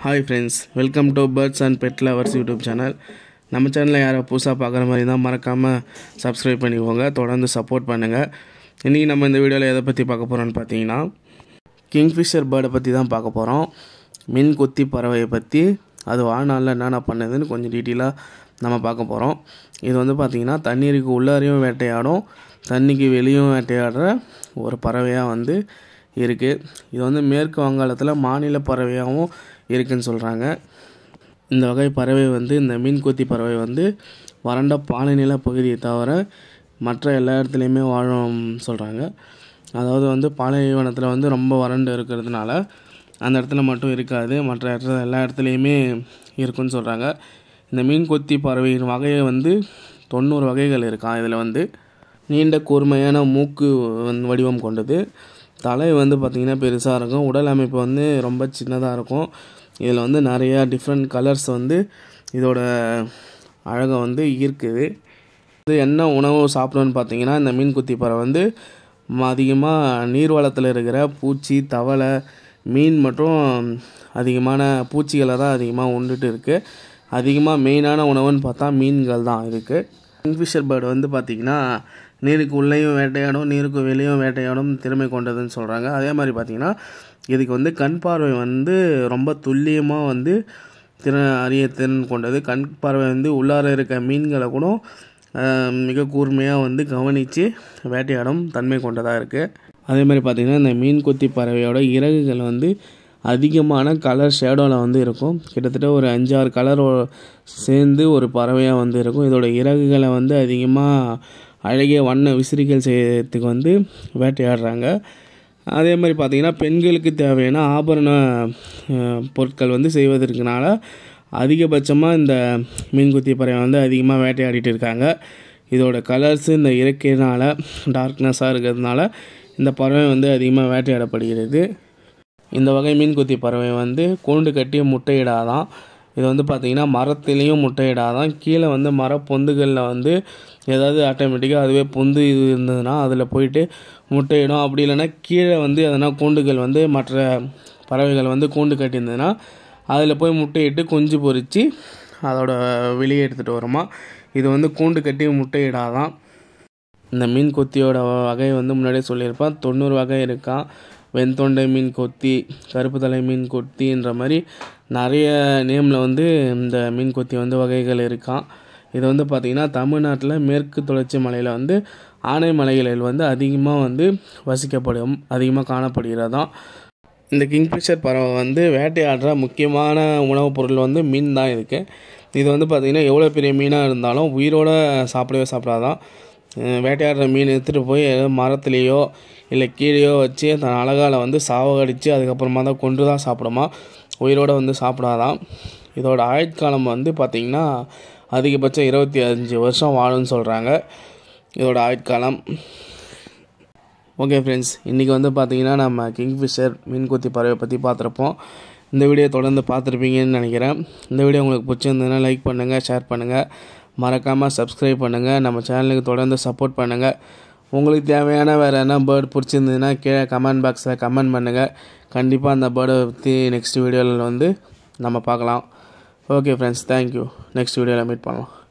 hi friends welcome to birds and pet lovers YouTube channel நம்ம சேனலில் யாரை புதுசாக பார்க்குற மாதிரி தான் மறக்காமல் சப்ஸ்கிரைப் பண்ணிக்கோங்க தொடர்ந்து சப்போர்ட் பண்ணுங்கள் இன்றைக்கி நம்ம இந்த வீடியோவில் எதை பற்றி பார்க்க போகிறோம்னு பார்த்தீங்கன்னா கிங்ஃபிஷர் பேர்டை பற்றி தான் பார்க்க போகிறோம் மின் கொத்தி பறவையை பற்றி அது வாழ்நாளில் என்னென்ன பண்ணுதுன்னு கொஞ்சம் டீட்டெயிலாக நம்ம பார்க்க போகிறோம் இது வந்து பார்த்திங்கன்னா தண்ணீருக்கு உள்ளாரையும் வேட்டையாடும் தண்ணிக்கு வெளியும் வேட்டையாடுற ஒரு பறவையாக வந்து இருக்குது இது வந்து மேற்கு வங்காளத்தில் மாநில பறவையாகவும் இருக்குன்னு சொல்கிறாங்க இந்த வகை பறவை வந்து இந்த மீன்கொத்தி பறவை வந்து வறண்ட பாலைநில பகுதியை தவிர மற்ற எல்லா இடத்துலையுமே வாழும் சொல்கிறாங்க அதாவது வந்து பாலைவனத்தில் வந்து ரொம்ப வறண்டு இருக்கிறதுனால அந்த இடத்துல மட்டும் இருக்காது மற்ற இடத்துல எல்லா இடத்துலையுமே இருக்குன்னு சொல்கிறாங்க இந்த மீன் கொத்தி பறவையின் வகையை வந்து தொண்ணூறு வகைகள் இருக்கான் இதில் வந்து நீண்ட கூர்மையான மூக்கு வந்து வடிவம் கொண்டது தலை வந்து பார்த்திங்கன்னா பெருசாக இருக்கும் உடல் அமைப்பு வந்து ரொம்ப சின்னதாக இருக்கும் இதில் வந்து நிறையா டிஃப்ரெண்ட் கலர்ஸ் வந்து இதோட அழகை வந்து ஈர்க்குது இது என்ன உணவு சாப்பிடும்னு பார்த்தீங்கன்னா இந்த மீன் குத்தி பறவை வந்து அதிகமாக நீர்வளத்தில் இருக்கிற பூச்சி தவளை மீன் மற்றும் அதிகமான பூச்சிகளை தான் அதிகமாக உண்டுட்டு இருக்குது அதிகமாக மெயினான உணவுன்னு பார்த்தா மீன்கள் தான் இருக்குது கிங்ஃபிஷர் பேர்டு வந்து பார்த்திங்கன்னா நீருக்கு உள்ளேயும் வேட்டையாடும் நீருக்கு வெளியும் வேட்டையாடும் திறமை கொண்டதுன்னு சொல்கிறாங்க அதே மாதிரி பார்த்திங்கன்னா இதுக்கு வந்து கண் பார்வை வந்து ரொம்ப துல்லியமாக வந்து திறன் அறிய திறன் கொண்டது கண் பார்வை வந்து உள்ளார இருக்க மீன்களை கூட மிக கூர்மையாக வந்து கவனித்து வேட்டையாடும் தன்மை கொண்டதாக இருக்குது அதே மாதிரி பார்த்திங்கன்னா இந்த மீன் கொத்தி பறவையோட இறகுகள் வந்து அதிகமான கலர் ஷேடோவில் வந்து இருக்கும் கிட்டத்தட்ட ஒரு அஞ்சாறு கலர் சேர்ந்து ஒரு பறவையாக வந்து இருக்கும் இதோட இறகுகளை வந்து அதிகமாக அழகிய வண்ண விசிறிகள் செய்யறதுக்கு வந்து வேட்டையாடுறாங்க அதே மாதிரி பார்த்திங்கன்னா பெண்களுக்கு தேவையான ஆபரண பொருட்கள் வந்து செய்வதற்குனால அதிகபட்சமாக இந்த மீன்குத்தி பறவை வந்து அதிகமாக வேட்டையாடிட்டு இருக்காங்க இதோட கலர்ஸு இந்த இயற்கையினால் டார்க்னஸாக இருக்கிறதுனால இந்த பறவை வந்து அதிகமாக வேட்டையாடப்படுகிறது இந்த வகை மீன்குத்தி பறவை வந்து கூண்டு கட்டி முட்டையிடாதான் இது வந்து பார்த்திங்கன்னா மரத்துலேயும் முட்டையிடாதான் கீழே வந்து மர பொந்துகளில் வந்து ஏதாவது ஆட்டோமேட்டிக்காக அதுவே பொந்து இது இருந்ததுன்னா அதில் போயிட்டு முட்டையிடும் அப்படி இல்லைன்னா கீழே வந்து எதனா கூண்டுகள் வந்து மற்ற பறவைகள் வந்து கூண்டு கட்டியிருந்ததுன்னா அதில் போய் முட்டையிட்டு குஞ்சு பொறித்து அதோட வெளியே எடுத்துகிட்டு வருமா இது வந்து கூண்டு கட்டி முட்டையிடாதான் இந்த மீன் கொத்தியோட வகை வந்து முன்னாடியே சொல்லியிருப்பேன் தொண்ணூறு வகை இருக்கான் வெண்தொண்டை மீன் கொத்தி கருப்பு தலை மீன் கொத்தின்ற மாதிரி நிறைய நேமில் வந்து இந்த மீன் கொத்தி வந்து வகைகள் இருக்கான் இது வந்து பார்த்திங்கன்னா தமிழ்நாட்டில் மேற்கு தொடர்ச்சி மலையில் வந்து ஆனை மலைகளில் வந்து அதிகமாக வந்து வசிக்கப்படும் அதிகமாக காணப்படுகிறதாம் இந்த கிங்ஃபிஷர் பறவை வந்து வேட்டையாடுற முக்கியமான உணவுப் பொருள் வந்து மீன் தான் இருக்குது இது வந்து பார்த்திங்கன்னா எவ்வளோ பெரிய மீனாக இருந்தாலும் உயிரோடு சாப்பிடவே சாப்பிடாதான் வேட்டையாடுற மீன் எடுத்துகிட்டு போய் மரத்துலேயோ இல்லை கீழேயோ வச்சு தன் அழகால் வந்து சாவகடித்து அதுக்கப்புறமா தான் கொண்டு தான் சாப்பிடுமா உயிரோடு வந்து சாப்பிடாதான் இதோட ஆயுட்காலம் வந்து பார்த்திங்கன்னா அதிகபட்சம் இருபத்தி அஞ்சு வருஷம் வாழும்னு சொல்கிறாங்க இதோட ஆயுட்காலம் ஓகே ஃப்ரெண்ட்ஸ் இன்றைக்கி வந்து பார்த்திங்கன்னா நம்ம கிங்ஃபிஷர் மீன்கொத்தி பறவை பற்றி பார்த்துருப்போம் இந்த வீடியோ தொடர்ந்து பார்த்துருப்பீங்கன்னு நினைக்கிறேன் இந்த வீடியோ உங்களுக்கு பிடிச்சிருந்ததுன்னா லைக் பண்ணுங்கள் ஷேர் பண்ணுங்கள் மறக்காமல் சப்ஸ்கிரைப் பண்ணுங்கள் நம்ம சேனலுக்கு தொடர்ந்து சப்போர்ட் பண்ணுங்கள் உங்களுக்கு தேவையான வேறு என்ன பேர்டு பிடிச்சிருந்ததுன்னா கீழே கமெண்ட் பாக்ஸில் கமெண்ட் பண்ணுங்கள் கண்டிப்பாக அந்த பேர்டை பற்றி நெக்ஸ்ட் வீடியோவில் வந்து நம்ம பார்க்கலாம் ஓகே ஃப்ரெண்ட்ஸ் தேங்க்யூ நெக்ஸ்ட் வீடியோவில் மீட் பண்ணலாம்